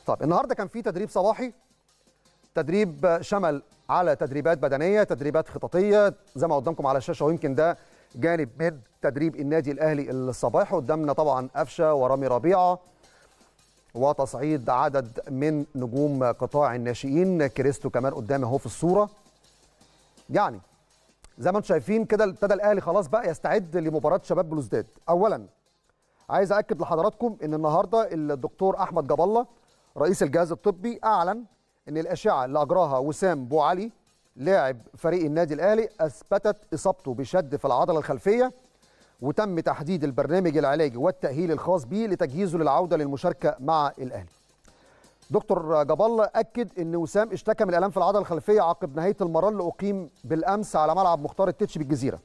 طب النهارده كان في تدريب صباحي تدريب شمل على تدريبات بدنيه تدريبات خططيه زي ما قدامكم على الشاشه ويمكن ده جانب من تدريب النادي الاهلي الصباحي قدامنا طبعا قفشه ورامي ربيعه وتصعيد عدد من نجوم قطاع الناشئين كريستو كمان قدامي اهو في الصوره يعني زي ما انتم شايفين كده ابتدى الاهلي خلاص بقى يستعد لمباراه شباب بلوزداد اولا عايز اكد لحضراتكم ان النهارده الدكتور احمد جاب الله رئيس الجهاز الطبي اعلن ان الاشعه اللي اجراها وسام بو علي لاعب فريق النادي الاهلي اثبتت اصابته بشد في العضله الخلفيه وتم تحديد البرنامج العلاجي والتاهيل الخاص به لتجهيزه للعوده للمشاركه مع الاهلي. دكتور جاب الله اكد ان وسام اشتكى من الام في العضله الخلفيه عقب نهايه المران اللي اقيم بالامس على ملعب مختار التتش بالجزيره.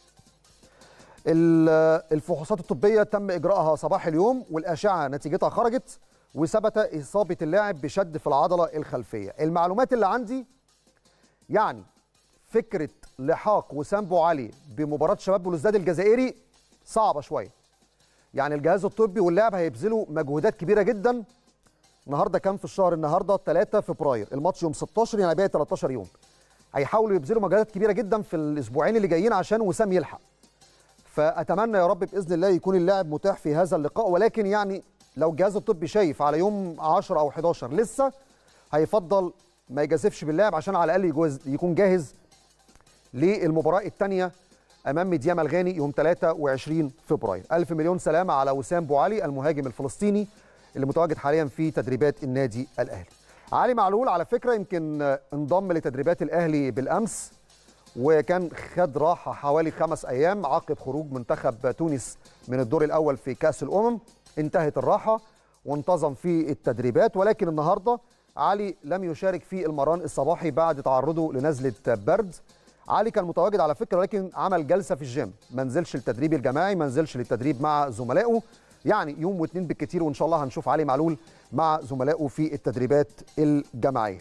الفحوصات الطبيه تم اجراءها صباح اليوم والاشعه نتيجتها خرجت وثبت اصابه اللاعب بشد في العضله الخلفيه. المعلومات اللي عندي يعني فكره لحاق وسام بو علي بمباراه شباب بلوزداد الجزائري صعبه شويه. يعني الجهاز الطبي واللاعب هيبذلوا مجهودات كبيره جدا. النهارده كام في الشهر؟ النهارده 3 فبراير، الماتش يوم 16 يعني باقي 13 يوم. هيحاولوا يبذلوا مجهودات كبيره جدا في الاسبوعين اللي جايين عشان وسام يلحق. فاتمنى يا رب باذن الله يكون اللاعب متاح في هذا اللقاء ولكن يعني لو الجهاز الطبي شايف على يوم 10 او 11 لسه هيفضل ما يجازفش باللاعب عشان على الاقل يجوز يكون جاهز للمباراه الثانيه امام ميديام الغاني يوم 23 فبراير الف مليون سلامه على وسام بو علي المهاجم الفلسطيني اللي متواجد حاليا في تدريبات النادي الاهلي علي معلول على فكره يمكن انضم لتدريبات الاهلي بالامس وكان خد راحه حوالي خمس ايام عقب خروج منتخب تونس من الدور الاول في كاس الامم انتهت الراحه وانتظم في التدريبات ولكن النهارده علي لم يشارك في المران الصباحي بعد تعرضه لنزله برد علي كان متواجد على فكره ولكن عمل جلسه في الجيم ما نزلش التدريب الجماعي ما نزلش للتدريب مع زملائه يعني يوم واثنين بالكثير وان شاء الله هنشوف علي معلول مع زملائه في التدريبات الجماعيه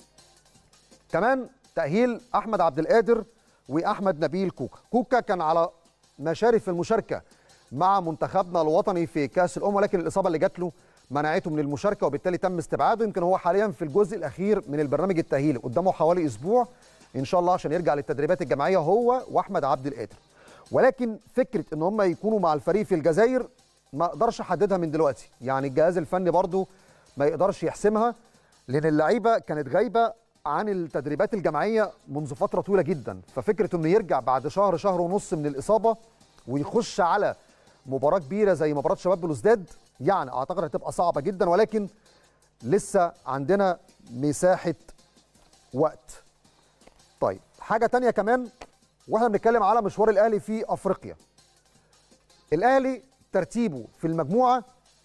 كمان تأهيل أحمد عبد القادر وأحمد نبيل كوكا كوكا كان على مشارف المشاركة مع منتخبنا الوطني في كأس الأمم ولكن الإصابة اللي جات له منعته من المشاركة وبالتالي تم استبعاده يمكن هو حاليا في الجزء الأخير من البرنامج التأهيلي قدامه حوالي أسبوع إن شاء الله عشان يرجع للتدريبات الجماعية هو وأحمد عبد القادر ولكن فكرة إن هم يكونوا مع الفريق في الجزائر ما أقدرش أحددها من دلوقتي يعني الجهاز الفني برضو ما يقدرش يحسمها لأن اللعيبة كانت غايبة عن التدريبات الجماعيه منذ فتره طويله جدا ففكره انه يرجع بعد شهر شهر ونص من الاصابه ويخش على مباراه كبيره زي مباراه شباب بلوزداد يعني اعتقد هتبقى صعبه جدا ولكن لسه عندنا مساحه وقت طيب حاجه تانية كمان واحنا بنتكلم على مشوار الاهلي في افريقيا الاهلي ترتيبه في المجموعه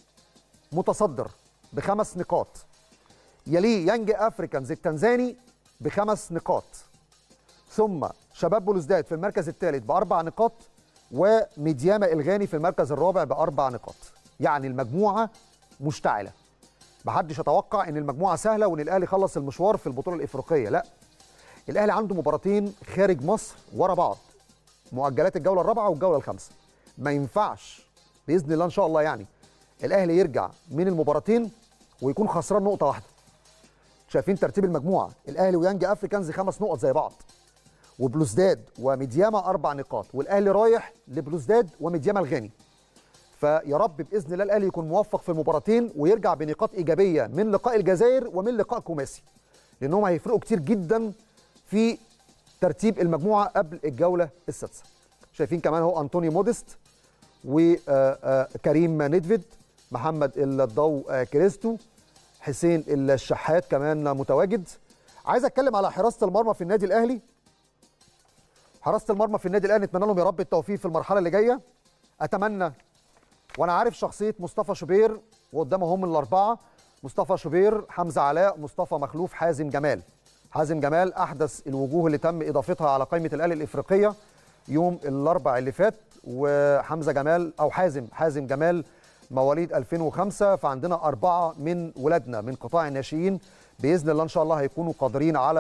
متصدر بخمس نقاط يليه يانج افريكانز التنزاني بخمس نقاط ثم شباب بلوزداد في المركز الثالث باربع نقاط وميدياما الغاني في المركز الرابع باربع نقاط يعني المجموعه مشتعله محدش يتوقع ان المجموعه سهله وان الاهلي خلص المشوار في البطوله الافريقيه لا الاهلي عنده مباراتين خارج مصر ورا بعض مؤجلات الجوله الرابعه والجوله الخامسه ما ينفعش باذن الله ان شاء الله يعني الاهلي يرجع من المباراتين ويكون خسران نقطه واحده شايفين ترتيب المجموعه الاهلي ويانج افريكانز خمس نقط زي بعض وبلوزداد وميدياما اربع نقاط والاهلي رايح لبلوزداد وميدياما الغاني فيا رب باذن الله الاهلي يكون موفق في المباراتين ويرجع بنقاط ايجابيه من لقاء الجزائر ومن لقاء كوماسي لانهم هيفرقوا كتير جدا في ترتيب المجموعه قبل الجوله السادسه شايفين كمان هو انطوني موديست وكريم ندفيد محمد الضو كريستو حسين الشحات كمان متواجد عايز اتكلم على حراسه المرمى في النادي الاهلي حراسه المرمى في النادي الاهلي نتمنى لهم يا رب التوفيق في المرحله اللي جايه اتمنى وانا عارف شخصيه مصطفى شوبير وقدامهم الاربعه مصطفى شوبير حمزه علاء مصطفى مخلوف حازم جمال حازم جمال احدث الوجوه اللي تم اضافتها على قائمه الاهلي الافريقيه يوم الاربع اللي فات وحمزه جمال او حازم حازم جمال مواليد 2005 فعندنا أربعة من ولادنا من قطاع الناشئين بإذن الله إن شاء الله هيكونوا قادرين على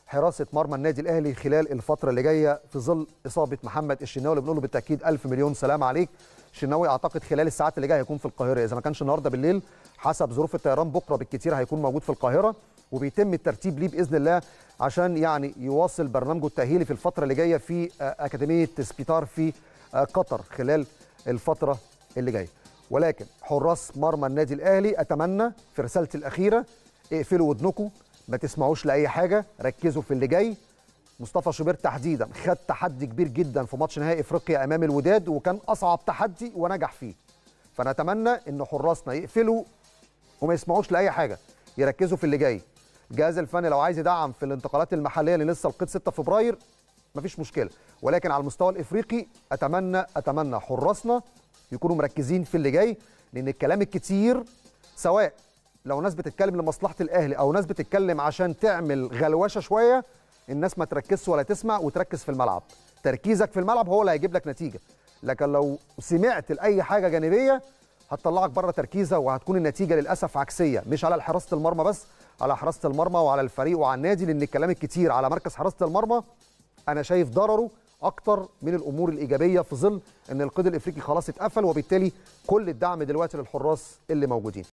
حراسه مرمى النادي الاهلي خلال الفتره اللي جايه في ظل اصابه محمد الشناوي اللي بنقول له بالتاكيد الف مليون سلام عليك الشناوي اعتقد خلال الساعات اللي جايه هيكون في القاهره اذا ما كانش النهارده بالليل حسب ظروف الطيران بكره بالكثير هيكون موجود في القاهره وبيتم الترتيب ليه باذن الله عشان يعني يواصل برنامجه التاهيلي في الفتره اللي جايه في اكاديميه سبيتار في قطر خلال الفتره اللي جايه ولكن حراس مرمى النادي الاهلي اتمنى في رسالتي الاخيره اقفلوا ودنكم ما تسمعوش لاي حاجه ركزوا في اللي جاي مصطفى شوبير تحديدا خد تحدي كبير جدا في ماتش نهائي افريقيا امام الوداد وكان اصعب تحدي ونجح فيه فنتمنى ان حراسنا يقفلوا وما يسمعوش لاي حاجه يركزوا في اللي جاي الجهاز الفني لو عايز يدعم في الانتقالات المحليه اللي لسه القيد 6 فبراير مفيش مشكله ولكن على المستوى الافريقي اتمنى اتمنى حراسنا يكونوا مركزين في اللي جاي لان الكلام الكتير سواء لو ناس بتتكلم لمصلحه الاهلي او ناس بتتكلم عشان تعمل غلوشه شويه الناس ما تركزش ولا تسمع وتركز في الملعب تركيزك في الملعب هو اللي هيجيب لك نتيجه لكن لو سمعت لاي حاجه جانبيه هتطلعك بره تركيزه وهتكون النتيجه للاسف عكسيه مش على حراسه المرمى بس على حراسه المرمى وعلى الفريق وعلى النادي لان الكلام الكتير على مركز حراسه المرمى انا شايف ضرره اكتر من الامور الايجابيه في ظل ان القيد الافريقي خلاص اتقفل وبالتالي كل الدعم دلوقتي للحراس اللي موجودين